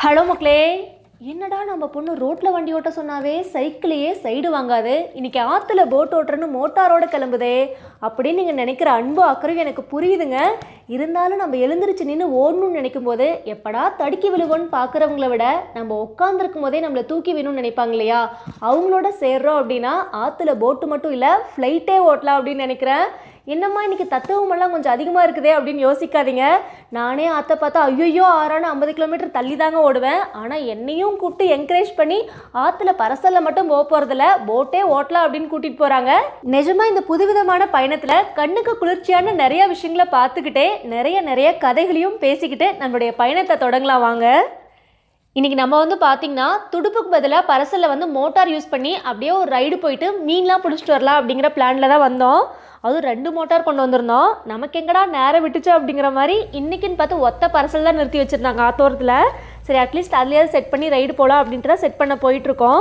Hello மக்களே என்னடா நம்ம பொண்ணு ரோட்ல வண்டி ஓட்ட சொன்னாவே சைக்கிளையே சைடு வாங்காது இன்னைக்கு ஆத்துல போட் ஓட்டுறன்னு மோட்டாரோட கிளம்புதே அப்படின்னு நீங்க நினைக்கிற அன்பு அக்கறையும் எனக்கு புரியுதுங்க இருந்தாலும் நம்ம எழுந்திருச்சு நின்று ஓடணும்னு நினைக்கும் போது எப்படா தடுக்கி விழுவோன்னு பார்க்குறவங்கள விட நம்ம உட்காந்துருக்கும் போதே நம்மளை தூக்கி வேணும்னு நினைப்பாங்க இல்லையா அவங்களோட சேர்றோம் அப்படின்னா ஆத்துல போட்டு மட்டும் இல்லை ஃப்ளைட்டே ஓட்டலாம் அப்படின்னு நினைக்கிறேன் என்னம்மா இன்னைக்கு தத்துவமெல்லாம் கொஞ்சம் அதிகமாக இருக்குதே அப்படின்னு யோசிக்காதீங்க நானே ஆற்ற பார்த்தா ஐயோ ஆறான ஐம்பது கிலோமீட்டர் தள்ளி தாங்க ஓடுவேன் ஆனால் என்னையும் கூப்பிட்டு என்கரேஜ் பண்ணி ஆற்றுல பரசல்ல மட்டும் போக போகிறதில்ல போட்டே ஓட்டலாம் அப்படின்னு கூட்டிகிட்டு போகிறாங்க நிஜமாக இந்த புதுவிதமான பயணத்தில் கண்ணுக்கு குளிர்ச்சியான நிறைய விஷயங்களை பார்த்துக்கிட்டே நிறைய நிறைய கதைகளையும் பேசிக்கிட்டு நம்மளுடைய பயணத்தை தொடங்கலாம் வாங்க இன்னைக்கு நம்ம வந்து பார்த்தீங்கன்னா துடுப்புக்கு பதிலாக பரசலில் வந்து மோட்டார் யூஸ் பண்ணி அப்படியே ஒரு ரைடு போயிட்டு மீன்லாம் பிடிச்சிட்டு வரலாம் அப்படிங்கிற பிளானில் தான் வந்தோம் அதுவும் ரெண்டு மோட்டார் கொண்டு வந்திருந்தோம் நமக்கு எங்கடா நேரம் விட்டுச்சு அப்படிங்கிற மாதிரி இன்னைக்குன்னு பார்த்து ஒத்த பரசல் தான் நிறுத்தி வச்சுருந்தாங்க ஆத்தோரத்தில் சரி அட்லீஸ்ட் அதுலேயாவது செட் பண்ணி ரைடு போகலாம் அப்படின்ட்டு தான் செட் பண்ண போயிட்டுருக்கோம்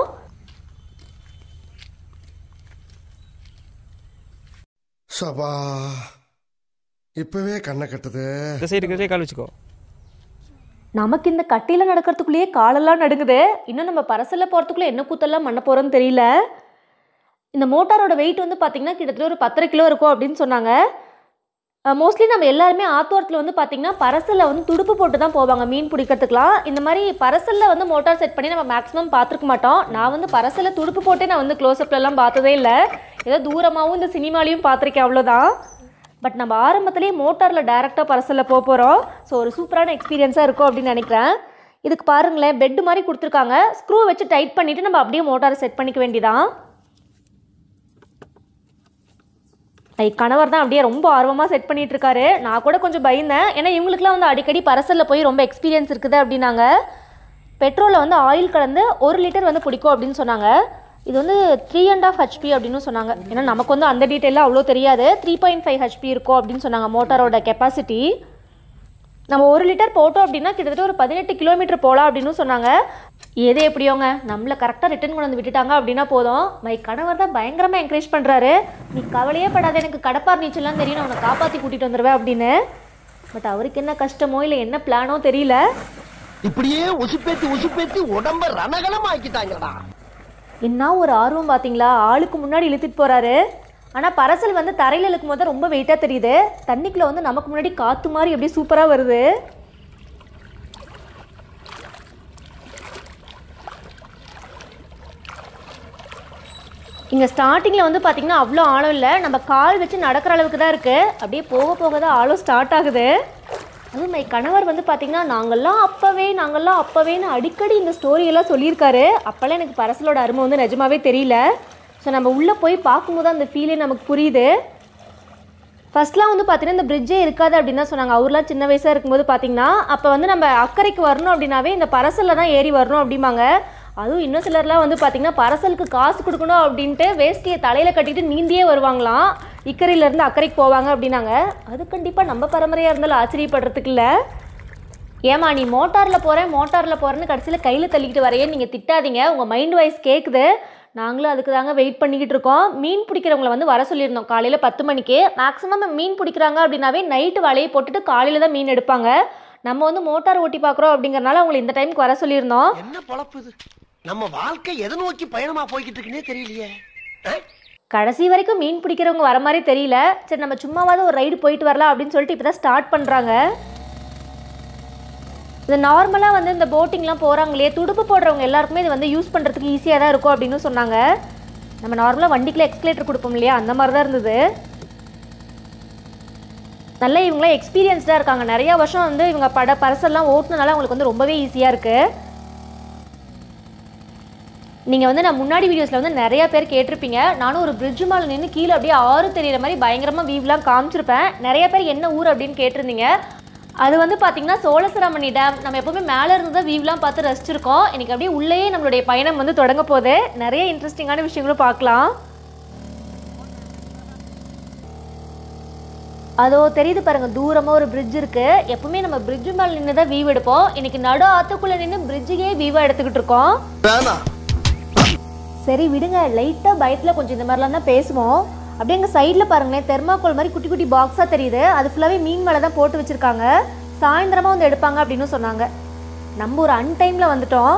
சபா இப்பவே கண்ணை கட்டுது இந்த சைடு இருக்கிறதே கால் வச்சுக்கோ நமக்கு இந்த கட்டியில் நடக்கிறதுக்குள்ளேயே காலெல்லாம் நடுங்குது இன்னும் நம்ம பரசலில் போகிறதுக்குள்ளே என்ன கூத்தெல்லாம் பண்ண போகிறோன்னு தெரியல இந்த மோட்டாரோட வெயிட் வந்து பார்த்திங்கன்னா கிட்டத்தட்ட ஒரு பத்தரை கிலோ இருக்கும் அப்படின்னு சொன்னாங்க மோஸ்ட்லி நம்ம எல்லாருமே ஆத்தோரத்தில் வந்து பார்த்திங்கன்னா பரசலில் வந்து துடுப்பு போட்டு தான் போவாங்க மீன் பிடிக்கிறதுக்குலாம் இந்த மாதிரி பரசலில் வந்து மோட்டார் செட் பண்ணி நம்ம மேக்ஸிமம் பார்த்துருக்க மாட்டோம் நான் வந்து பரசலில் துடுப்பு போட்டே நான் வந்து க்ளோஸ்அப்லலாம் பார்த்ததே இல்லை ஏதோ தூரமாகவும் இந்த சினிமாலையும் பார்த்துருக்கேன் அவ்வளோதான் பட் நம்ம ஆரம்பத்திலேயே மோட்டாரில் டேரெக்டாக பரசலில் போக போகிறோம் ஸோ ஒரு சூப்பரான எக்ஸ்பீரியன்ஸாக இருக்கும் அப்படின்னு நினைக்கிறேன் இதுக்கு பாருங்களேன் பெட்டு மாதிரி கொடுத்துருக்காங்க ஸ்க்ரூ வச்சு டைட் பண்ணிவிட்டு நம்ம அப்படியே மோட்டாரை செட் பண்ணிக்க வேண்டியதான் என் கணவர் தான் அப்படியே ரொம்ப ஆர்வமாக செட் பண்ணிட்டு இருக்காரு நான் கூட கொஞ்சம் பயந்தேன் ஏன்னா இவங்களுக்குலாம் வந்து அடிக்கடி பரசலில் போய் ரொம்ப எக்ஸ்பீரியன்ஸ் இருக்குது அப்படின்னாங்க பெட்ரோலில் வந்து ஆயில் கலந்து ஒரு லிட்டர் வந்து பிடிக்கும் அப்படின்னு சொன்னாங்க இது வந்து த்ரீ அண்ட் ஆஃப் ஹெச்பி அப்படின்னு சொன்னாங்க ஏன்னா நமக்கு வந்து அந்த டீட்டெயிலாம் அவ்வளோ தெரியாது த்ரீ பாயிண்ட் ஃபைவ் ஹெச்பி இருக்கும் அப்படின்னு சொன்னாங்க மோட்டாரோட கெப்பாசிட்டி நம்ம ஒரு லிட்டர் போட்டோம் அப்படின்னா கிட்டத்தட்ட ஒரு பதினெட்டு கிலோமீட்டர் போகலாம் அப்படின்னு சொன்னாங்க எது எப்படியோங்க நம்மளை கரெக்டாக ரிட்டர்ன் கொண்டு வந்து விட்டுட்டாங்க அப்படின்னா போதும் மை கணவர் தான் பயங்கரமாக என்கரேஜ் பண்ணுறாரு நீ கவலையே படாத எனக்கு கடப்பார் நீச்சல்லாம் தெரியும் நான் உன்னை காப்பாற்றி கூட்டிகிட்டு வந்துடுவேன் அப்படின்னு பட் அவருக்கு என்ன கஷ்டமோ இல்லை என்ன பிளானோ தெரியல இப்படியே உசுப்பேத்தி உசுப்பேத்தி உடம்ப ரணகலம் ஆக்கிட்டாங்கடா என்ன ஒரு ஆர்வம் பார்த்தீங்களா ஆளுக்கு முன்னாடி இழுத்துட்டு போகிறாரு ஆனால் பரசல் வந்து தரையில் இழுக்கும் போது ரொம்ப வெயிட்டாக தெரியுது தண்ணிக்குள்ளே வந்து நமக்கு முன்னாடி காற்று மாதிரி எப்படி சூப்பராக வருது இங்கே ஸ்டார்டிங்கில் வந்து பார்த்தீங்கன்னா அவ்வளோ ஆழம் இல்லை நம்ம கால் வச்சு நடக்கிற அளவுக்கு தான் இருக்குது அப்படியே போக போக தான் ஆழம் ஸ்டார்ட் ஆகுது அதுவும் என் கணவர் வந்து பார்த்தீங்கன்னா நாங்கள்லாம் அப்போவே நாங்கள்லாம் அப்போவேன்னு அடிக்கடி இந்த ஸ்டோரியெல்லாம் சொல்லியிருக்காரு அப்போல்லாம் எனக்கு பரசலோட அருமை வந்து நிஜமாவே தெரியல ஸோ நம்ம உள்ளே போய் பார்க்கும்போது அந்த ஃபீலே நமக்கு புரியுது ஃபர்ஸ்ட்லாம் வந்து பார்த்தீங்கன்னா இந்த பிரிட்ஜே இருக்காது அப்படின்னு தான் சொன்னாங்க அவர்லாம் சின்ன வயசாக இருக்கும்போது பார்த்தீங்கன்னா அப்போ வந்து நம்ம அக்கறைக்கு வரணும் அப்படின்னாவே இந்த பரசலில் தான் ஏறி வரணும் அப்படிம்பாங்க அதுவும் இன்னும் சிலர்லாம் வந்து பார்த்தீங்கன்னா பரசலுக்கு காசு கொடுக்கணும் அப்படின்ட்டு வேஷ்டியை தலையில் கட்டிட்டு நீந்தியே வருவாங்களாம் இக்கரையிலேருந்து அக்கறைக்கு போவாங்க அப்படின்னாங்க அது கண்டிப்பாக நம்ம பரம்பரையாக இருந்தாலும் ஆச்சரியப்படுறதுக்கு இல்லை ஏமா நீ மோட்டாரில் போகிறேன் மோட்டாரில் போகிறேன்னு கடைசியில் கையில் தள்ளிக்கிட்டு வரையே நீங்கள் திட்டாதீங்க உங்கள் மைண்ட் வாய்ஸ் கேட்குது நாங்களும் அதுக்கு தாங்க வெயிட் பண்ணிக்கிட்டு இருக்கோம் மீன் பிடிக்கிறவங்கள வந்து வர சொல்லியிருந்தோம் காலையில் பத்து மணிக்கு மேக்ஸிமம் மீன் பிடிக்கிறாங்க அப்படின்னாவே நைட்டு வலையை போட்டுட்டு காலையில் தான் மீன் எடுப்பாங்க நம்ம வந்து மோட்டார் ஓட்டி பார்க்குறோம் அப்படிங்கறனால அவங்களை இந்த டைமுக்கு வர சொல்லியிருந்தோம் என்ன பொழப்பு இது நம்ம வாழ்க்கை எதை நோக்கி பயணமா போய்கிட்டு இருக்குன்னே தெரியலையே அஹ்? கடைசி வரைக்கும் மீன் பிடிக்கிறவங்க வர மாதிரி தெரியல சரி நம்ம சும்மாவாவது ஒரு ரைடு போயிட்டு வரலாம் அப்படின்னு சொல்லிட்டு இப்போ தான் ஸ்டார்ட் பண்ணுறாங்க இது நார்மலாக வந்து இந்த போட்டிங்லாம் போகிறாங்களே துடுப்பு போடுறவங்க எல்லாருக்குமே இது வந்து யூஸ் பண்ணுறதுக்கு ஈஸியாக தான் இருக்கும் அப்படின்னு சொன்னாங்க நம்ம நார்மலாக வண்டிக்குள்ள எக்ஸ்கலேட்டர் கொடுப்போம் இல்லையா அந்த மாதிரி தான் இருந்தது நல்ல இவங்களாம் எக்ஸ்பீரியன்ஸ்டாக இருக்காங்க நிறைய வருஷம் வந்து இவங்க பட பரசெல்லாம் ஓட்டுனதுனால அவங்களுக்கு வந்து ரொம்பவே ஈஸியாக இருக்குது நீங்கள் வந்து நான் முன்னாடி வீடியோஸில் வந்து நிறைய பேர் கேட்டிருப்பீங்க நானும் ஒரு பிரிட்ஜ் மேலே நின்று கீழே அப்படியே ஆறு தெரியிற மாதிரி பயங்கரமாக வீவ்லாம் காமிச்சிருப்பேன் நிறைய பேர் என்ன ஊர் அப்படின்னு கேட்டிருந்தீங்க அது வந்து பார்த்தீங்கன்னா சோழசராமணி டேம் நம்ம எப்பவுமே மேலே இருந்து தான் வீவ்லாம் பார்த்து ரசிச்சிருக்கோம் இன்னைக்கு அப்படியே உள்ளேயே நம்மளுடைய பயணம் வந்து தொடங்க போகுது நிறைய இன்ட்ரெஸ்டிங்கான விஷயங்களும் பார்க்கலாம் அதோ தெரியுது பாருங்க தூரமா ஒரு பிரிட்ஜ் இருக்கு எப்பவுமே நம்ம பிரிட்ஜ் மேல நின்று தான் வீவ் எடுப்போம் இன்னைக்கு நடு ஆத்துக்குள்ள நின்று பிரிட்ஜுக்கே வீவா எடுத்துக்கிட்டு இருக்கோம் வேணாம் சரி விடுங்க லைட்டாக பயத்தில் கொஞ்சம் இந்த மாதிரிலாம் தான் பேசுவோம் அப்படியே எங்கள் சைடில் பாருங்களேன் தெர்மாக்கோல் மாதிரி குட்டி குட்டி பாக்ஸாக தெரியுது அது ஃபுல்லாகவே மீன் மேலே தான் போட்டு வச்சுருக்காங்க சாயந்தரமாக வந்து எடுப்பாங்க அப்படின்னு சொன்னாங்க நம்ம ஒரு அன்டைமில் வந்துட்டோம்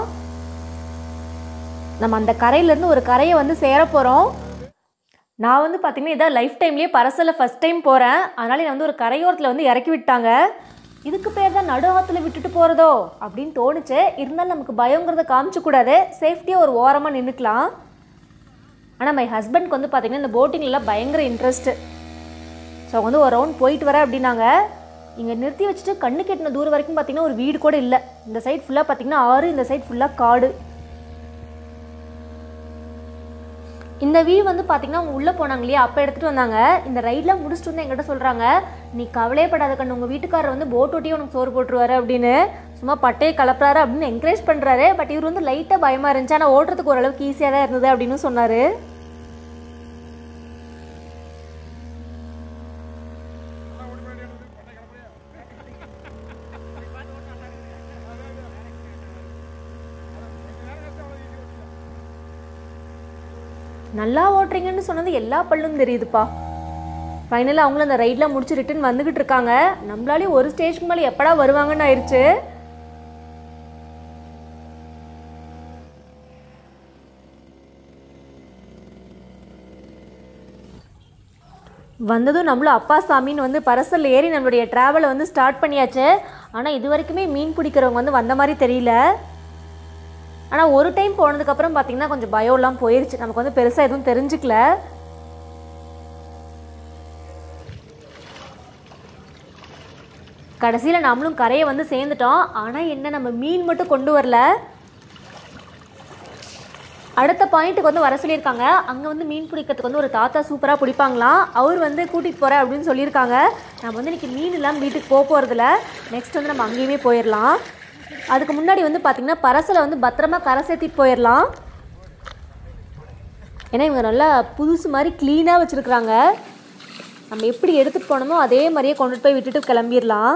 நம்ம அந்த கரையிலேருந்து ஒரு கரையை வந்து சேர போகிறோம் நான் வந்து பார்த்தீங்கன்னா இதான் லைஃப் டைம்லேயே பரசலில் ஃபஸ்ட் டைம் போகிறேன் அதனால் என்னை வந்து ஒரு கரையோரத்தில் வந்து இறக்கி விட்டாங்க இதுக்கு பேர் தான் நடு ஆற்றுல விட்டுட்டு போகிறதோ அப்படின்னு தோணுச்சு இருந்தாலும் நமக்கு பயங்கிறத காமிச்சக்கூடாது சேஃப்டியாக ஒரு ஓரமாக நின்றுக்கலாம் ஆனால் மை ஹஸ்பண்ட்க்கு வந்து பார்த்தீங்கன்னா இந்த போட்டிங்லாம் பயங்கர இன்ட்ரெஸ்ட்டு ஸோ அவங்க வந்து ஒரு ரவுண்ட் போயிட்டு வரேன் அப்படின்னாங்க இங்கே நிறுத்தி வச்சுட்டு கண்ணு கெட்டின தூரம் வரைக்கும் பார்த்தீங்கன்னா ஒரு வீடு கூட இல்லை இந்த சைடு ஃபுல்லாக பார்த்தீங்கன்னா ஆறு இந்த சைடு ஃபுல்லாக காடு இந்த வியூ வந்து பார்த்தீங்கன்னா அவங்க உள்ளே போனாங்க இல்லையா அப்போ எடுத்துகிட்டு வந்தாங்க இந்த ரைட்லாம் முடிச்சுட்டு வந்து என்கிட்ட சொல்கிறாங்க நீ கவலையப்படாத கண்ணு உங்கள் வீட்டுக்காரர் வந்து போட் ஓட்டி உனக்கு சோறு போட்டுருவாரு அப்படின்னு சும்மா பட்டையை கலப்புறாரு அப்படின்னு என்கரேஜ் பண்ணுறாரு பட் இவர் வந்து லைட்டாக பயமாக இருந்துச்சு ஆனால் ஓட்டுறதுக்கு ஓரளவுக்கு ஈஸியாக தான் இருந்தது அப்படின்னு சொன்னார் நல்லா ஓட்டுறீங்கன்னு சொன்னது எல்லா பல்லும் தெரியுதுப்பா ஃபைனலாக அவங்களும் அந்த ரைட்லாம் முடிச்சு ரிட்டர்ன் வந்துக்கிட்டு இருக்காங்க நம்மளாலே ஒரு ஸ்டேஜ்க்கு மேலே எப்படா வருவாங்கன்னு ஆயிடுச்சு வந்ததும் நம்மளும் அப்பா சாமின்னு வந்து பரசல் ஏறி நம்மளுடைய ட்ராவலை வந்து ஸ்டார்ட் பண்ணியாச்சு ஆனால் இது வரைக்குமே மீன் பிடிக்கிறவங்க வந்து வந்த மாதிரி தெரியல ஆனால் ஒரு டைம் போனதுக்கப்புறம் பார்த்தீங்கன்னா கொஞ்சம் பயம்லாம் போயிருச்சு நமக்கு வந்து பெருசாக எதுவும் தெரிஞ்சுக்கல கடைசியில் நாமளும் கரையை வந்து சேர்ந்துட்டோம் ஆனால் என்ன நம்ம மீன் மட்டும் கொண்டு வரல அடுத்த பாயிண்ட்டுக்கு வந்து வர சொல்லியிருக்காங்க அங்கே வந்து மீன் பிடிக்கிறதுக்கு வந்து ஒரு தாத்தா சூப்பராக பிடிப்பாங்களாம் அவர் வந்து கூட்டிகிட்டு போகிறேன் அப்படின்னு சொல்லியிருக்காங்க நம்ம வந்து இன்றைக்கி மீன் இல்லாமல் வீட்டுக்கு போக போகிறதில்ல நெக்ஸ்ட் வந்து நம்ம அங்கேயுமே போயிடலாம் அதுக்கு முன்னாடி வந்து பார்த்திங்கன்னா பரசலை வந்து பத்திரமா கரை சேர்த்திட்டு போயிடலாம் ஏன்னா இவங்க நல்லா புதுசு மாதிரி க்ளீனாக வச்சுருக்குறாங்க நம்ம எப்படி எடுத்துகிட்டு போனோமோ அதே மாதிரியே கொண்டுட்டு போய் விட்டுட்டு கிளம்பிடலாம்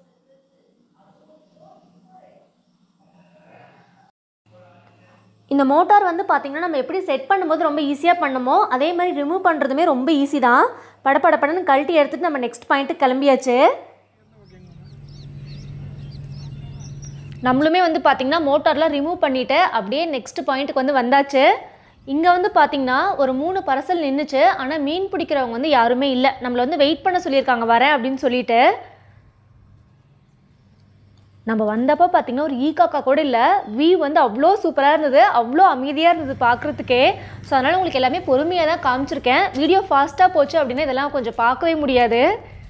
இந்த மோட்டார் வந்து பார்த்திங்கன்னா நம்ம எப்படி செட் பண்ணும்போது ரொம்ப ஈஸியாக பண்ணுமோ அதே மாதிரி ரிமூவ் பண்ணுறதுமே ரொம்ப ஈஸி தான் படப்படப்படன்னு கழட்டி எடுத்துகிட்டு நம்ம நெக்ஸ்ட் பாயிண்ட்டு கிளம்பியாச்சு நம்மளுமே வந்து பார்த்திங்கன்னா மோட்டார்லாம் ரிமூவ் பண்ணிவிட்டு அப்படியே நெக்ஸ்ட் பாயிண்ட்டுக்கு வந்து வந்தாச்சு இங்கே வந்து பார்த்திங்கன்னா ஒரு மூணு பரசல் நின்றுச்சு ஆனால் மீன் பிடிக்கிறவங்க வந்து யாருமே இல்லை நம்மளை வந்து வெயிட் பண்ண சொல்லியிருக்காங்க வரேன் அப்படின்னு சொல்லிட்டு நம்ம வந்தப்போ பார்த்திங்கன்னா ஒரு ஈ காக்கா கூட இல்லை வியூ வந்து அவ்வளோ சூப்பராக இருந்தது அவ்வளோ அமைதியாக இருந்தது பார்க்குறதுக்கே ஸோ அதனால் உங்களுக்கு எல்லாமே பொறுமையாக தான் காமிச்சிருக்கேன் வீடியோ ஃபாஸ்ட்டாக போச்சு அப்படின்னா இதெல்லாம் கொஞ்சம் பார்க்கவே முடியாது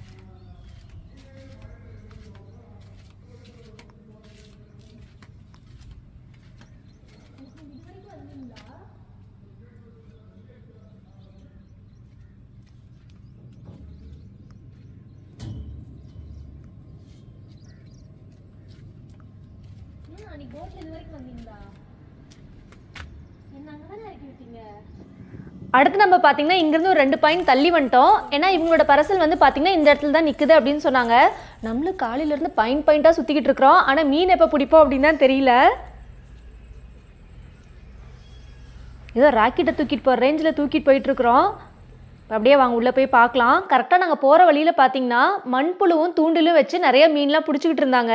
அடுத்து நம்ம பார்த்தீங்கன்னா இங்கேருந்து ஒரு ரெண்டு பாயிண்ட் தள்ளி வந்துட்டோம் ஏன்னா இவங்களோட பரசல் வந்து பார்த்தீங்கன்னா இந்த இடத்துல தான் நிற்குது அப்படின்னு சொன்னாங்க நம்மளும் காலையிலேருந்து பாயிண்ட் பாயிண்ட்டாக சுற்றிக்கிட்டு இருக்கிறோம் ஆனால் மீன் எப்போ பிடிப்போம் அப்படின்னு தான் தெரியல ஏதோ ராக்கெட்டை தூக்கிட்டு போகிற ரேஞ்சில் தூக்கிட்டு போயிட்டுருக்குறோம் அப்படியே வாங்க உள்ளே போய் பார்க்கலாம் கரெக்டாக நாங்கள் போகிற வழியில் பார்த்தீங்கன்னா மண்புழுவும் தூண்டிலும் வச்சு நிறைய மீன்லாம் பிடிச்சிக்கிட்டு இருந்தாங்க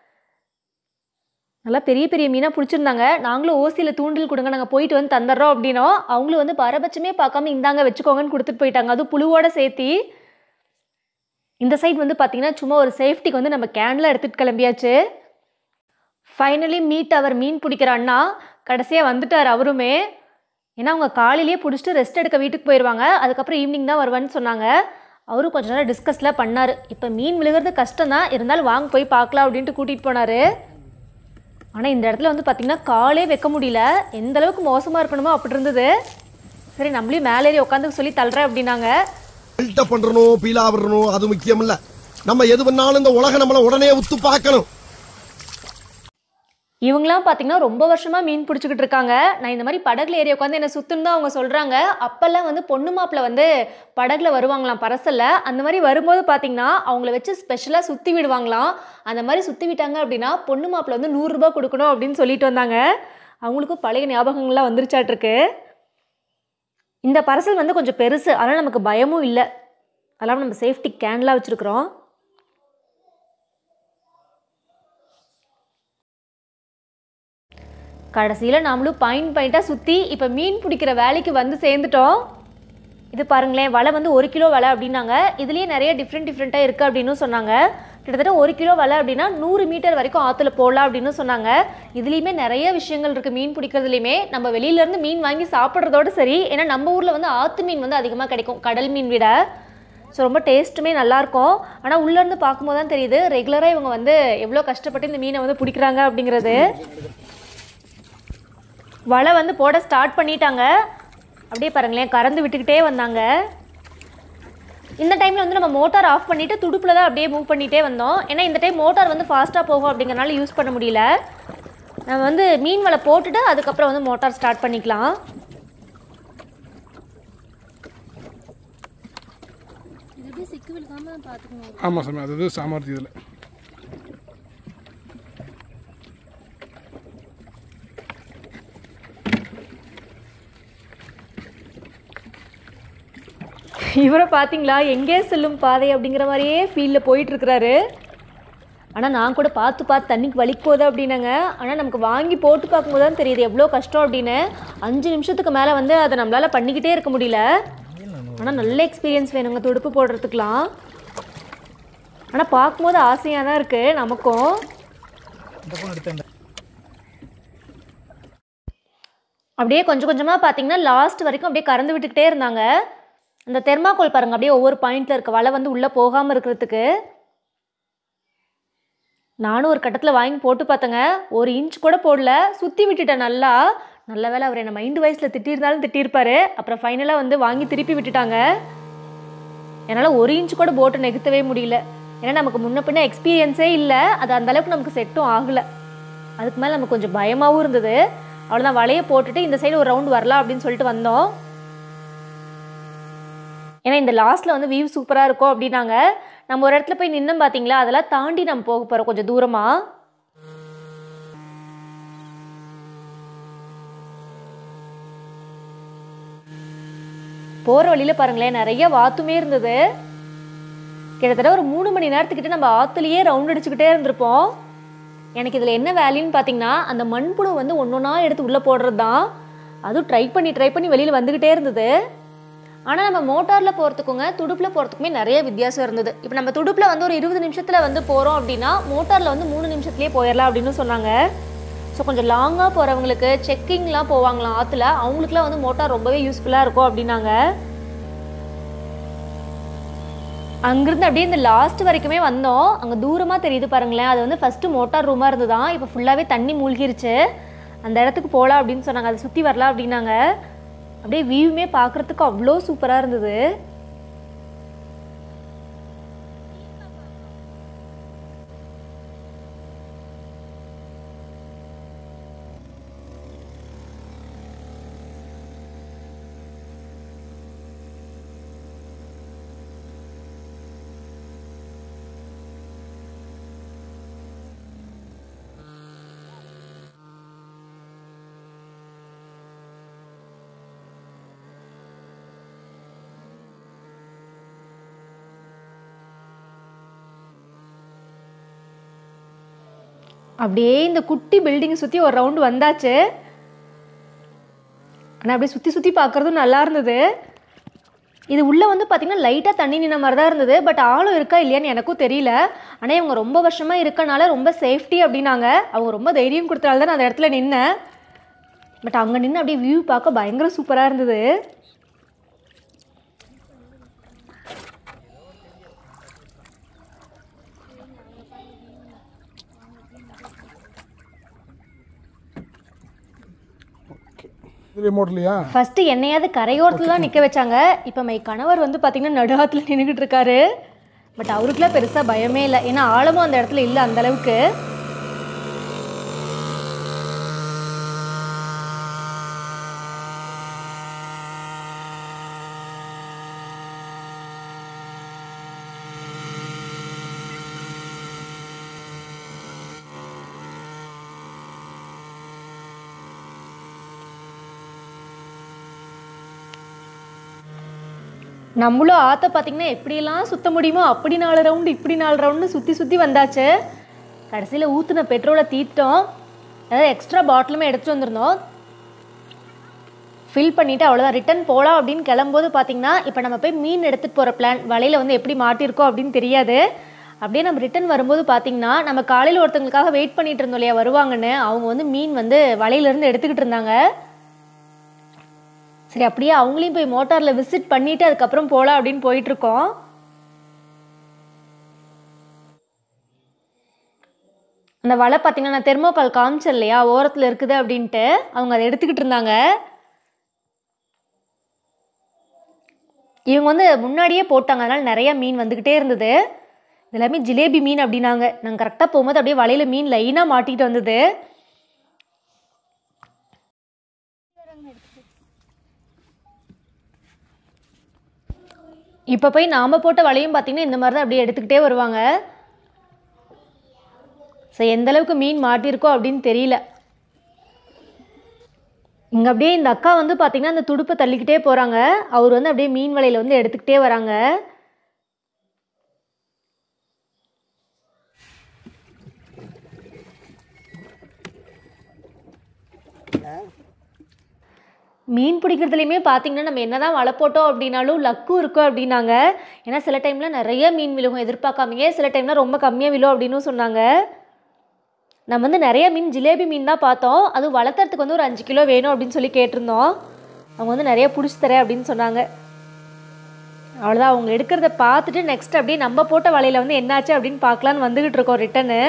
நல்லா பெரிய பெரிய மீனாக பிடிச்சிருந்தாங்க நாங்களும் ஓசியில் தூண்டில் கொடுங்க நாங்கள் போயிட்டு வந்து தந்துடுறோம் அப்படின்னோம் அவங்களும் வந்து பரபட்சமே பார்க்காம இந்தாங்க வச்சுக்கோங்கன்னு கொடுத்துட்டு போயிட்டாங்க அதுவும் புழுவோட சேர்த்தி இந்த சைடு வந்து பார்த்திங்கன்னா சும்மா ஒரு சேஃப்டிக்கு வந்து நம்ம கேனில் எடுத்துகிட்டு கிளம்பியாச்சு ஃபைனலி மீட் அவர் மீன் பிடிக்கிற அண்ணா கடைசியாக வந்துட்டார் அவருமே ஏன்னா அவங்க காலையிலேயே பிடிச்சிட்டு ரெஸ்ட் எடுக்க வீட்டுக்கு போயிடுவாங்க அதுக்கப்புறம் ஈவினிங் தான் வருவான்னு சொன்னாங்க அவரும் கொஞ்ச நேரம் டிஸ்கஸ்லாம் பண்ணார் இப்போ மீன் விழுகிறது கஷ்டம் தான் இருந்தாலும் வாங்க போய் பார்க்கலாம் அப்படின்ட்டு கூட்டிகிட்டு போனார் ஆனால் இந்த இடத்துல வந்து பார்த்திங்கன்னா காலே வைக்க முடியல எந்த அளவுக்கு மோசமாக இருக்கணுமோ அப்படி இருந்தது சரி நம்மளையும் மேலே ஏறி உட்காந்து சொல்லி தள்ளுறேன் அப்படின்னாங்க பில்டப் பண்றணும் பீலா விடணும் அது முக்கியம் இல்ல நம்ம எது பண்ணாலும் இந்த உலக நம்மள உடனே உத்து பார்க்கணும் இவங்களாம் பார்த்தீங்கன்னா ரொம்ப வருஷமாக மீன் பிடிச்சிக்கிட்டு இருக்காங்க நான் இந்த மாதிரி படகுல ஏறி உட்காந்து என்னை சுற்றுன்னு தான் அவங்க சொல்கிறாங்க அப்போல்லாம் வந்து பொண்ணு மாப்பிள்ள வந்து படகுல வருவாங்களாம் பரசல்ல அந்த மாதிரி வரும்போது பார்த்தீங்கன்னா அவங்கள வச்சு ஸ்பெஷலாக சுற்றி விடுவாங்களாம் அந்த மாதிரி சுற்றி விட்டாங்க அப்படின்னா பொண்ணு மாப்பிள்ள வந்து நூறுரூபா கொடுக்கணும் அப்படின்னு சொல்லிட்டு வந்தாங்க அவங்களுக்கும் பழைய ஞாபகங்கள்லாம் வந்துருச்சாட்டிருக்கு இந்த பரசல் வந்து கொஞ்சம் பெருசு அதனால் நமக்கு பயமும் இல்லை அதெல்லாம் நம்ம சேஃப்டி கேன்லாம் வச்சுருக்குறோம் கடைசியில் நாமளும் பாயிண்ட் பாயிண்ட்டாக சுற்றி இப்போ மீன் பிடிக்கிற வேலைக்கு வந்து சேர்ந்துட்டோம் இது பாருங்களேன் வலை வந்து ஒரு கிலோ வலை அப்படின்னாங்க இதுலேயே நிறைய டிஃப்ரெண்ட் டிஃப்ரெண்ட்டாக இருக்குது அப்படின்னு சொன்னாங்க கிட்டத்தட்ட ஒரு கிலோ வலை அப்படின்னா நூறு மீட்டர் வரைக்கும் ஆற்றுல போடலாம் அப்படின்னு சொன்னாங்க இதுலேயுமே நிறைய விஷயங்கள் இருக்குது மீன் பிடிக்கிறதுலையுமே நம்ம வெளியிலேருந்து மீன் வாங்கி சாப்பிட்றதோட சரி ஏன்னா நம்ம ஊரில் வந்து ஆற்று மீன் வந்து அதிகமாக கிடைக்கும் கடல் மீன் விட ஸோ ரொம்ப டேஸ்ட்டுமே நல்லாயிருக்கும் ஆனால் உள்ளேருந்து பார்க்கும்போது தான் தெரியுது ரெகுலராக இவங்க வந்து எவ்வளோ கஷ்டப்பட்டு இந்த மீனை வந்து பிடிக்கிறாங்க அப்படிங்கிறது வலை வந்து போட ஸ்டார்ட் பண்ணிட்டாங்க அப்படியே பாருங்களேன் கறந்து விட்டுக்கிட்டே வந்தாங்க இந்த டைமில் வந்து நம்ம மோட்டார் ஆஃப் பண்ணிவிட்டு துடுப்பில் தான் அப்படியே மூவ் பண்ணிகிட்டே வந்தோம் ஏன்னா இந்த டைம் மோட்டார் வந்து ஃபாஸ்ட்டாக போகும் அப்படிங்கறனால யூஸ் பண்ண முடியல நம்ம வந்து மீன் வலை போட்டுட்டு அதுக்கப்புறம் வந்து மோட்டார் ஸ்டார்ட் பண்ணிக்கலாம் ஆமாம் சாமி அது இது சாமர்த்தியம் இதில் இவரை பார்த்தீங்களா எங்கே செல்லும் பாதை அப்படிங்கிற மாதிரியே ஃபீல்டில் போயிட்டுருக்கிறாரு ஆனால் நான் கூட பார்த்து பார்த்து தண்ணிக்கு வலிக்கு போகுது அப்படின்னாங்க ஆனால் நமக்கு வாங்கி போட்டு பார்க்கும்போது தான் தெரியுது எவ்வளோ கஷ்டம் அப்படின்னு அஞ்சு நிமிஷத்துக்கு மேலே வந்து அதை நம்மளால் பண்ணிக்கிட்டே இருக்க முடியல ஆனால் நல்ல எக்ஸ்பீரியன்ஸ் வேணுங்க துடுப்பு போடுறதுக்கெலாம் ஆனால் பார்க்கும்போது ஆசையாக தான் இருக்குது நமக்கும் அப்படியே கொஞ்சம் கொஞ்சமாக பார்த்தீங்கன்னா லாஸ்ட் வரைக்கும் அப்படியே கறந்து விட்டுக்கிட்டே இருந்தாங்க அந்த தெர்மாக்கோல் பாருங்க அப்படியே ஒவ்வொரு பாயிண்ட்ல இருக்க வலை வந்து உள்ளே போகாமல் இருக்கிறதுக்கு நானும் ஒரு கட்டத்தில் வாங்கி போட்டு பார்த்தேங்க ஒரு இன்ச் கூட போடல சுற்றி விட்டுட்டேன் நல்லா நல்ல வேளை அவர் என்ன மைண்டு வயசில் திட்டியிருந்தாலும் திட்டியிருப்பாரு அப்புறம் ஃபைனலாக வந்து வாங்கி திருப்பி விட்டுட்டாங்க என்னால் ஒரு இன்ச் கூட போட்டு நெகுத்தவே முடியல ஏன்னா நமக்கு முன்ன பின்ன எக்ஸ்பீரியன்ஸே இல்லை அது அந்த அளவுக்கு நமக்கு செட்டும் ஆகலை அதுக்கு மேலே நமக்கு கொஞ்சம் பயமாகவும் இருந்தது அவ்வளோதான் வலையை போட்டுட்டு இந்த சைடு ஒரு ரவுண்ட் வரலாம் அப்படின்னு சொல்லிட்டு வந்தோம் ஏன்னா இந்த லாஸ்ட்டில் வந்து வியூ சூப்பராக இருக்கும் அப்படின்னாங்க நம்ம ஒரு இடத்துல போய் நின்னோம் பார்த்தீங்களா அதெல்லாம் தாண்டி நம்ம போக போகிறோம் கொஞ்சம் தூரமாக போகிற வழியில் பாருங்களேன் நிறைய வாத்துமே இருந்தது கிட்டத்தட்ட ஒரு மூணு மணி நேரத்துக்கிட்ட நம்ம ஆற்றுலையே ரவுண்ட் அடிச்சுக்கிட்டே இருந்திருப்போம் எனக்கு இதில் என்ன வேலைன்னு பார்த்தீங்கன்னா அந்த மண்புழு வந்து ஒன்று ஒன்றா எடுத்து உள்ளே போடுறது தான் அதுவும் ட்ரை பண்ணி ட்ரை பண்ணி வெளியில் வந்துக்கிட்டே இருந்தது ஆனால் நம்ம மோட்டாரில் போகிறதுக்குங்க துடுப்பில் போகிறதுக்குமே நிறைய வித்தியாசம் இருந்தது இப்போ நம்ம துடுப்பில் வந்து ஒரு இருபது நிமிஷத்தில் வந்து போகிறோம் அப்படின்னா மோட்டாரில் வந்து மூணு நிமிஷத்துலேயே போயிடலாம் அப்படின்னு சொன்னாங்க ஸோ கொஞ்சம் லாங்காக போகிறவங்களுக்கு செக்கிங்லாம் போவாங்களாம் ஆற்றுல அவங்களுக்குலாம் வந்து மோட்டார் ரொம்பவே யூஸ்ஃபுல்லாக இருக்கும் அப்படின்னாங்க அங்கிருந்து அப்படியே இந்த லாஸ்ட் வரைக்குமே வந்தோம் அங்கே தூரமாக தெரியுது பாருங்களேன் அது வந்து ஃபஸ்ட்டு மோட்டார் ரூமாக இருந்துதான் இப்போ ஃபுல்லாகவே தண்ணி மூழ்கிருச்சு அந்த இடத்துக்கு போகலாம் அப்படின்னு சொன்னாங்க அதை சுற்றி வரலாம் அப்படின்னாங்க அப்படியே வியூவுமே பார்க்குறதுக்கு அவ்வளோ சூப்பராக இருந்தது அப்படியே இந்த குட்டி பில்டிங்கை சுற்றி ஒரு ரவுண்டு வந்தாச்சு ஆனால் அப்படியே சுற்றி சுற்றி பார்க்குறதும் நல்லா இருந்தது இது உள்ளே வந்து பார்த்திங்கன்னா லைட்டாக தண்ணி நின்ன மாதிரி தான் இருந்தது பட் ஆளும் இருக்கா இல்லையான்னு எனக்கும் தெரியல ஆனால் இவங்க ரொம்ப வருஷமாக இருக்கனால ரொம்ப சேஃப்டி அப்படின்னாங்க அவங்க ரொம்ப தைரியம் கொடுத்தனால தான் நான் அந்த இடத்துல நின்னேன் பட் அங்கே நின்று அப்படியே வியூ பார்க்க பயங்கர சூப்பராக இருந்தது இது ரிமோட்லையா ஃபஸ்ட்டு என்னையாவது கரையோரத்தில் தான் நிற்க வச்சாங்க இப்போ மை கணவர் வந்து பார்த்திங்கன்னா நடுவாத்தில் நின்றுக்கிட்டு இருக்காரு பட் அவருக்குலாம் பெருசாக பயமே இல்லை ஏன்னா ஆழமும் அந்த இடத்துல இல்லை அந்த அளவுக்கு நம்மளும் ஆற்ற பார்த்திங்கன்னா எப்படியெல்லாம் சுத்த முடியுமோ அப்படி நாலு ரவுண்டு இப்படி நாலு ரவுண்டு சுற்றி சுற்றி வந்தாச்சு கடைசியில் ஊற்றுன பெட்ரோலை தீர்த்தோம் அதாவது எக்ஸ்ட்ரா பாட்டிலுமே எடுத்துகிட்டு வந்திருந்தோம் ஃபில் பண்ணிவிட்டு அவ்வளோதான் ரிட்டன் போகலாம் அப்படின்னு கிளம்போது பார்த்தீங்கன்னா இப்போ நம்ம போய் மீன் எடுத்துகிட்டு போகிற பிளான் வலையில் வந்து எப்படி மாட்டியிருக்கோம் அப்படின்னு தெரியாது அப்படியே நம்ம ரிட்டன் வரும்போது பார்த்தீங்கன்னா நம்ம காலையில் ஒருத்தங்களுக்காக வெயிட் பண்ணிட்டு இருந்தோம் இல்லையா வருவாங்கன்னு அவங்க வந்து மீன் வந்து வலையிலேருந்து எடுத்துக்கிட்டு இருந்தாங்க சரி அப்படியே அவங்களையும் போய் மோட்டாரில் விசிட் பண்ணிவிட்டு அதுக்கப்புறம் போகலாம் அப்படின்னு போயிட்டுருக்கோம் அந்த வலை பார்த்தீங்கன்னா நான் தெர்மோகால் காமிச்சேன் இல்லையா ஓரத்தில் இருக்குது அப்படின்ட்டு அவங்க அதை எடுத்துக்கிட்டு இருந்தாங்க இவங்க வந்து முன்னாடியே போட்டாங்க அதனால் நிறைய மீன் வந்துக்கிட்டே இருந்தது இது எல்லாமே ஜிலேபி மீன் அப்படின்னாங்க நாங்கள் கரெக்டாக போகும்போது அப்படியே வலையில் மீன் லைனாக மாட்டிக்கிட்டு வந்தது இப்போ போய் நாம் போட்ட வலையும் பார்த்தீங்கன்னா இந்த மாதிரி தான் அப்படியே எடுத்துக்கிட்டே வருவாங்க ஸோ எந்த அளவுக்கு மீன் மாட்டியிருக்கோ அப்படின்னு தெரியல இங்கே அப்படியே இந்த அக்கா வந்து பார்த்தீங்கன்னா அந்த துடுப்பை தள்ளிக்கிட்டே போகிறாங்க அவர் வந்து அப்படியே மீன் வலையில் வந்து எடுத்துக்கிட்டே வராங்க மீன் பிடிக்கிறதுலையுமே பார்த்தீங்கன்னா நம்ம என்னதான் வலை போட்டோம் அப்படின்னாலும் லக்கும் இருக்கும் அப்படின்னாங்க ஏன்னா சில டைமில் நிறைய மீன் விழுகும் எதிர்பார்க்காமயே சில டைமில் ரொம்ப கம்மியாக விழும் அப்படின்னு சொன்னாங்க நம்ம வந்து நிறைய மீன் ஜிலேபி மீன் தான் பார்த்தோம் அதுவும் வளர்த்துறதுக்கு வந்து ஒரு அஞ்சு கிலோ வேணும் அப்படின்னு சொல்லி கேட்டிருந்தோம் அவங்க வந்து நிறைய பிடிச்சி தரேன் அப்படின்னு சொன்னாங்க அவ்வளோதான் அவங்க எடுக்கிறத பார்த்துட்டு நெக்ஸ்ட் அப்படியே நம்ம போட்ட வலையில் வந்து என்னாச்சு அப்படின்னு பார்க்கலான்னு வந்துக்கிட்டு இருக்கோம் ரிட்டனு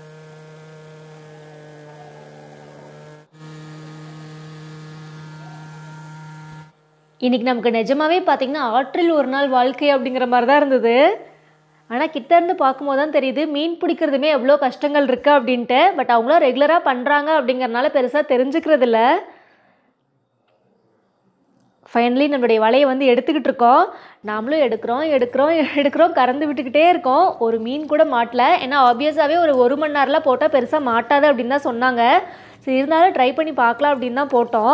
இன்னைக்கு நமக்கு நிஜமாவே பார்த்தீங்கன்னா ஆற்றில் ஒரு நாள் வாழ்க்கை அப்படிங்கிற மாதிரி தான் இருந்தது ஆனால் கிட்ட இருந்து பார்க்கும்போது தான் தெரியுது மீன் பிடிக்கிறதுமே எவ்வளோ கஷ்டங்கள் இருக்குது அப்படின்ட்டு பட் அவங்களும் ரெகுலராக பண்ணுறாங்க அப்படிங்கறனால பெருசாக தெரிஞ்சுக்கிறது இல்ல ஃபைனலி நம்மளுடைய வலையை வந்து எடுத்துக்கிட்டு இருக்கோம் நாமளும் எடுக்கிறோம் எடுக்கிறோம் எடுக்கிறோம் கறந்து விட்டுக்கிட்டே இருக்கோம் ஒரு மீன் கூட மாட்டல ஏன்னா ஆப்வியஸாகவே ஒரு ஒரு மணி நேரம்லாம் போட்டால் பெருசாக மாட்டாது அப்படின்னு தான் சொன்னாங்க சரி இருந்தாலும் ட்ரை பண்ணி பார்க்கலாம் அப்படின்னு தான் போட்டோம்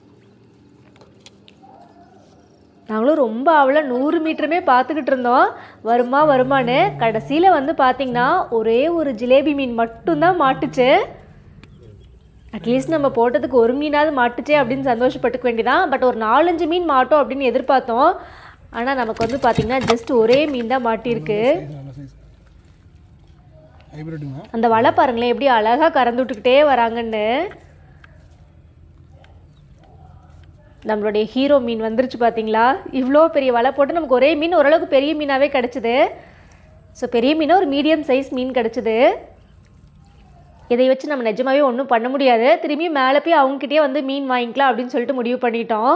நாங்களும் ரொம்ப அவளை நூறு மீட்டருமே பார்த்துக்கிட்டு இருந்தோம் வருமா வருமான்னு கடைசியில் வந்து பார்த்தீங்கன்னா ஒரே ஒரு ஜிலேபி மீன் மட்டும்தான் மாட்டுச்சு அட்லீஸ்ட் நம்ம போட்டதுக்கு ஒரு மீனாவது மாட்டுச்சே அப்படின்னு சந்தோஷப்பட்டுக்க வேண்டியதான் பட் ஒரு நாலஞ்சு மீன் மாட்டோம் அப்படின்னு எதிர்பார்த்தோம் ஆனால் நமக்கு வந்து பார்த்தீங்கன்னா ஜஸ்ட் ஒரே மீன் தான் மாட்டியிருக்கு நல்ல சைஸ் ஹைப்ரிட்டுங்க அந்த வலை பாருங்களேன் எப்படி அழகாக கறந்து விட்டுக்கிட்டே வராங்கன்னு நம்மளுடைய ஹீரோ மீன் வந்துருச்சு பார்த்தீங்களா இவ்வளோ பெரிய வலை போட்டு நமக்கு ஒரே மீன் ஓரளவுக்கு பெரிய மீனாகவே கிடச்சிது ஸோ பெரிய மீனாக ஒரு மீடியம் சைஸ் மீன் கிடச்சிது இதை வச்சு நம்ம நிஜமாவே ஒன்றும் பண்ண முடியாது திரும்பி மேலே போய் அவங்ககிட்டயே வந்து மீன் வாங்கிக்கலாம் அப்படின்னு சொல்லிட்டு முடிவு பண்ணிட்டோம்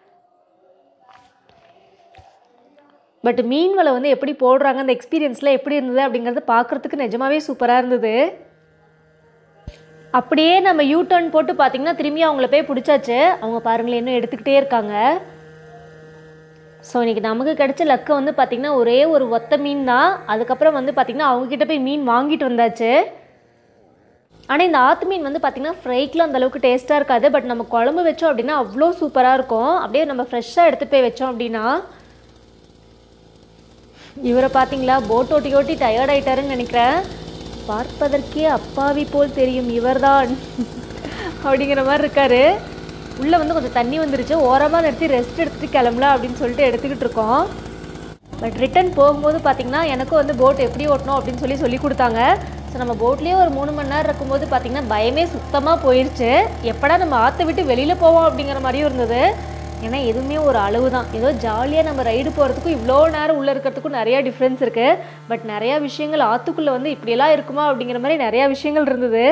பட் மீன் வலை வந்து எப்படி போடுறாங்க அந்த எக்ஸ்பீரியன்ஸில் எப்படி இருந்தது அப்படிங்கிறது பார்க்குறதுக்கு நிஜமாவே சூப்பராக இருந்தது அப்படியே நம்ம யூ டர்ன் போட்டு பார்த்தீங்கன்னா திரும்பி அவங்கள போய் பிடிச்சாச்சு அவங்க பாருங்களேன் இன்னும் எடுத்துக்கிட்டே இருக்காங்க ஸோ இன்னைக்கு நமக்கு கிடைச்ச லக்கு வந்து பார்த்திங்கன்னா ஒரே ஒரு ஒத்த மீன் தான் அதுக்கப்புறம் வந்து பார்த்திங்கன்னா அவங்கக்கிட்ட போய் மீன் வாங்கிட்டு வந்தாச்சு ஆனால் இந்த ஆத்து மீன் வந்து பார்த்திங்கன்னா ஃப்ரைக்கில் அந்த அளவுக்கு டேஸ்ட்டாக இருக்காது பட் நம்ம குழம்பு வச்சோம் அப்படின்னா அவ்வளோ சூப்பராக இருக்கும் அப்படியே நம்ம ஃப்ரெஷ்ஷாக எடுத்து போய் வச்சோம் அப்படின்னா இவரை பார்த்தீங்களா போட் ஓட்டி ஓட்டி டயர்ட் ஆயிட்டாருன்னு நினைக்கிறேன் பார்ப்பதற்கே அப்பாவி போல் தெரியும் இவர்தான் அப்படிங்கிற மாதிரி இருக்காரு உள்ளே வந்து கொஞ்சம் தண்ணி வந்துருச்சு ஓரமாக நிறுத்தி ரெஸ்ட் எடுத்துட்டு கிளம்பலாம் அப்படின்னு சொல்லிட்டு எடுத்துக்கிட்டு இருக்கோம் பட் ரிட்டன் போகும்போது பார்த்தீங்கன்னா எனக்கும் வந்து போட் எப்படி ஓட்டணும் அப்படின்னு சொல்லி சொல்லி கொடுத்தாங்க ஸோ நம்ம போட்லேயே ஒரு மூணு மணி நேரம் இருக்கும்போது பார்த்தீங்கன்னா பயமே சுத்தமாக போயிடுச்சு எப்படா நம்ம ஆற்றை விட்டு வெளியில் போவோம் அப்படிங்கிற மாதிரியும் இருந்தது ஏன்னா எதுவுமே ஒரு அளவு தான் ஏதோ ஜாலியாக நம்ம ரைடு போகிறதுக்கும் இவ்வளோ நேரம் உள்ளே இருக்கிறதுக்கும் நிறையா டிஃப்ரென்ஸ் இருக்குது பட் நிறையா விஷயங்கள் ஆற்றுக்குள்ளே வந்து இப்படியெல்லாம் இருக்குமா அப்படிங்கிற மாதிரி நிறையா விஷயங்கள் இருந்தது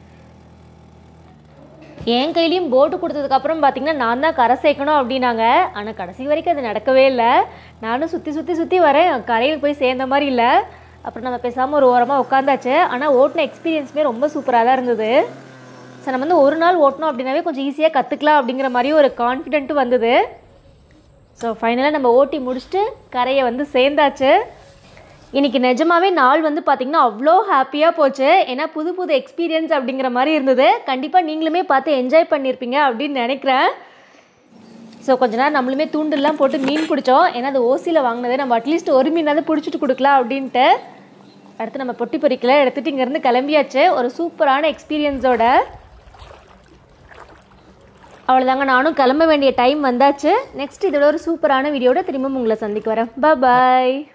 என் கையிலையும் போட்டு கொடுத்ததுக்கப்புறம் பார்த்தீங்கன்னா நான் தான் கரை சேர்க்கணும் அப்படின்னாங்க ஆனால் கடைசி வரைக்கும் அது நடக்கவே இல்லை நானும் சுற்றி சுற்றி சுற்றி வரேன் கரையில் போய் சேர்ந்த மாதிரி இல்லை அப்புறம் நம்ம பேசாமல் ஒரு ஓரமாக உட்காந்தாச்சு ஆனால் ஓட்டின எக்ஸ்பீரியன்ஸுமே ரொம்ப சூப்பராக தான் இருந்தது ஸோ நம்ம வந்து ஒரு நாள் ஓட்டணும் அப்படின்னாவே கொஞ்சம் ஈஸியாக கற்றுக்கலாம் அப்படிங்கிற மாதிரி ஒரு கான்ஃபிடென்ட்டும் வந்தது ஸோ ஃபைனலாக நம்ம ஓட்டி முடிச்சுட்டு கரையை வந்து சேர்ந்தாச்சு இன்னைக்கு நிஜமாவே நாள் வந்து பார்த்திங்கன்னா அவ்வளோ ஹாப்பியாக போச்சு ஏன்னா புது புது எக்ஸ்பீரியன்ஸ் அப்படிங்கிற மாதிரி இருந்தது கண்டிப்பாக நீங்களுமே பார்த்து என்ஜாய் பண்ணியிருப்பீங்க அப்படின்னு நினைக்கிறேன் ஸோ கொஞ்ச நேரம் நம்மளுமே தூண்டெல்லாம் போட்டு மீன் பிடிச்சோம் ஏன்னா அது ஓசியில் வாங்கினது நம்ம அட்லீஸ்ட் ஒரு மீனாவது பிடிச்சிட்டு கொடுக்கலாம் அப்படின்ட்டு அடுத்து நம்ம பொட்டி பொறிக்கல எடுத்துகிட்டு இங்கேருந்து கிளம்பியாச்சு ஒரு சூப்பரான எக்ஸ்பீரியன்ஸோட அவ்வளோதாங்க நானும் கிளம்ப வேண்டிய டைம் வந்தாச்சு நெக்ஸ்ட் இதோட ஒரு சூப்பரான வீடியோட திரும்பவும் உங்களை சந்திக்க வரேன் பாய்